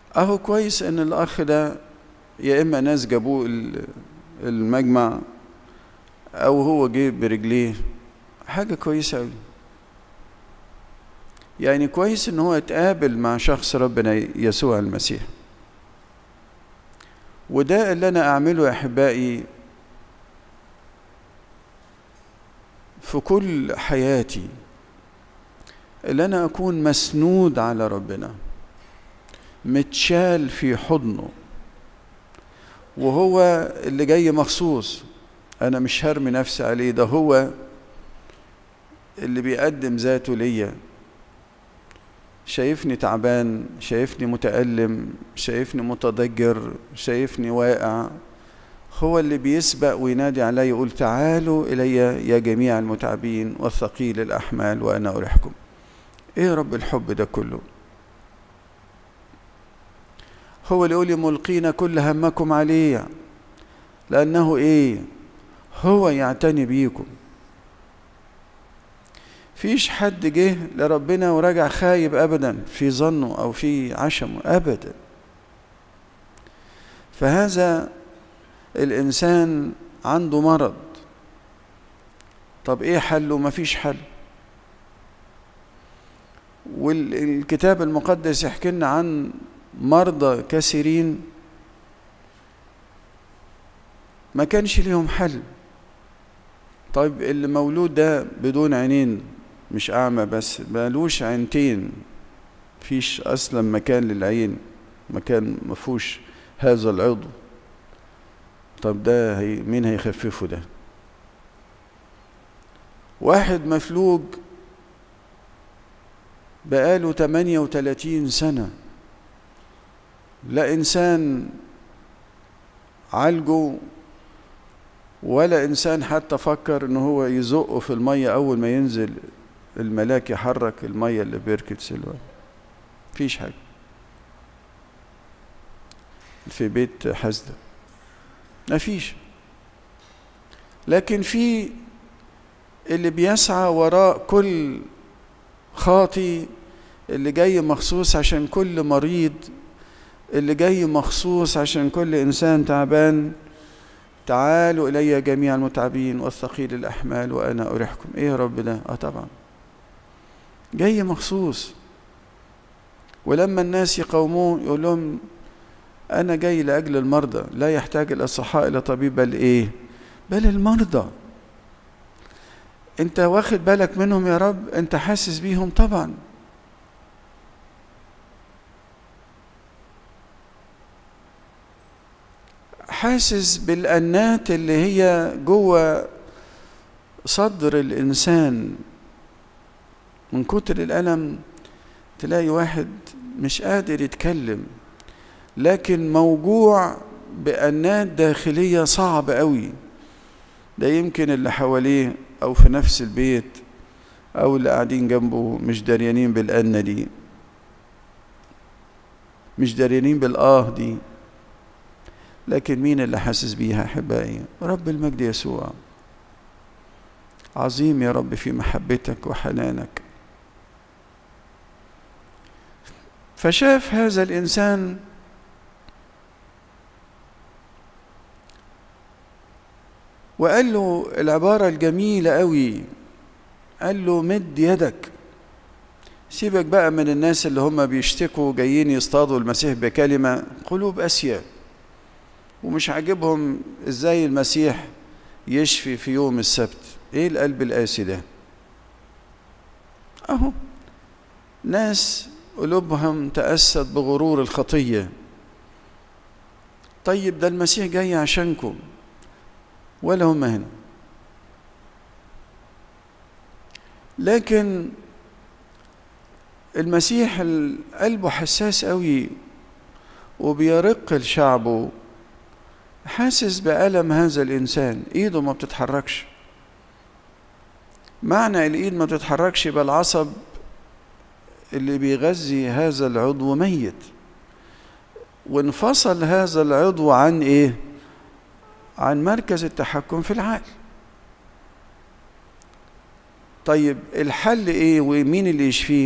اهو كويس ان الاخ ده يا اما ناس جابوه المجمع او هو جه برجليه حاجه كويسه قوي يعني كويس ان هو يتقابل مع شخص ربنا يسوع المسيح وده اللي انا اعمله يا احبائي في كل حياتي اللي انا اكون مسنود على ربنا متشال في حضنه وهو اللي جاي مخصوص انا مش هرمي نفسي عليه ده هو اللي بيقدم ذاته ليا شايفني تعبان شايفني متألم شايفني متضجر شايفني واقع هو اللي بيسبق وينادي علي يقول تعالوا إلي يا جميع المتعبين والثقيل الأحمال وأنا أريحكم إيه رب الحب ده كله هو اللي يقول ملقين كل همكم عليه لأنه إيه هو يعتني بيكم فيش حد جه لربنا ورجع خايب ابدا في ظنه او في عشمه ابدا فهذا الانسان عنده مرض طب ايه حله مفيش حل والكتاب المقدس يحكي لنا عن مرضى كثيرين ما كانش ليهم حل طيب اللي مولود ده بدون عينين مش أعمى بس مالوش عينتين فيش أصلا مكان للعين مكان مفهوش هذا العضو طب ده هي مين هيخففه ده واحد مفلوج بقاله 38 سنة لا إنسان عالجه ولا إنسان حتى فكر إن هو يزقه في المية أول ما ينزل الملاك يحرك المية اللي بيركت سلوى مفيش حاجة في بيت حسدة مفيش لكن في اللي بيسعى وراء كل خاطي اللي جاي مخصوص عشان كل مريض اللي جاي مخصوص عشان كل إنسان تعبان تعالوا إلي جميع المتعبين والثقيل الأحمال وأنا أريحكم إيه يا رب ده؟ آه طبعا جاي مخصوص ولما الناس يقاوموه يقول لهم أنا جاي لأجل المرضى لا يحتاج الأصحاء إلى طبيب بل إيه بل المرضى أنت واخد بالك منهم يا رب أنت حاسس بيهم طبعا حاسس بالأنات اللي هي جوه صدر الإنسان من كتر الألم تلاقي واحد مش قادر يتكلم لكن موجوع بأنات داخلية صعبة قوي ده يمكن اللي حواليه أو في نفس البيت أو اللي قاعدين جنبه مش داريانين بالأنة دي مش داريانين بالآه دي لكن مين اللي حاسس بيها أحبائي رب المجد يسوع عظيم يا رب في محبتك وحنانك فشاف هذا الإنسان وقال له العبارة الجميلة قوي قال له مد يدك سيبك بقى من الناس اللي هم بيشتكوا جايين يصطادوا المسيح بكلمة قلوب أسيا ومش عاجبهم ازاي المسيح يشفي في يوم السبت ايه القلب القاسي ده اهو ناس قلوبهم تأسد بغرور الخطية طيب ده المسيح جاي عشانكم ولا هم هنا لكن المسيح قلبه حساس قوي وبيرق لشعبه حاسس بألم هذا الإنسان إيده ما بتتحركش معنى الإيد ما بتتحركش يبقى العصب اللي بيغذي هذا العضو ميت وانفصل هذا العضو عن إيه؟ عن مركز التحكم في العقل طيب الحل إيه ومين اللي يشفيه؟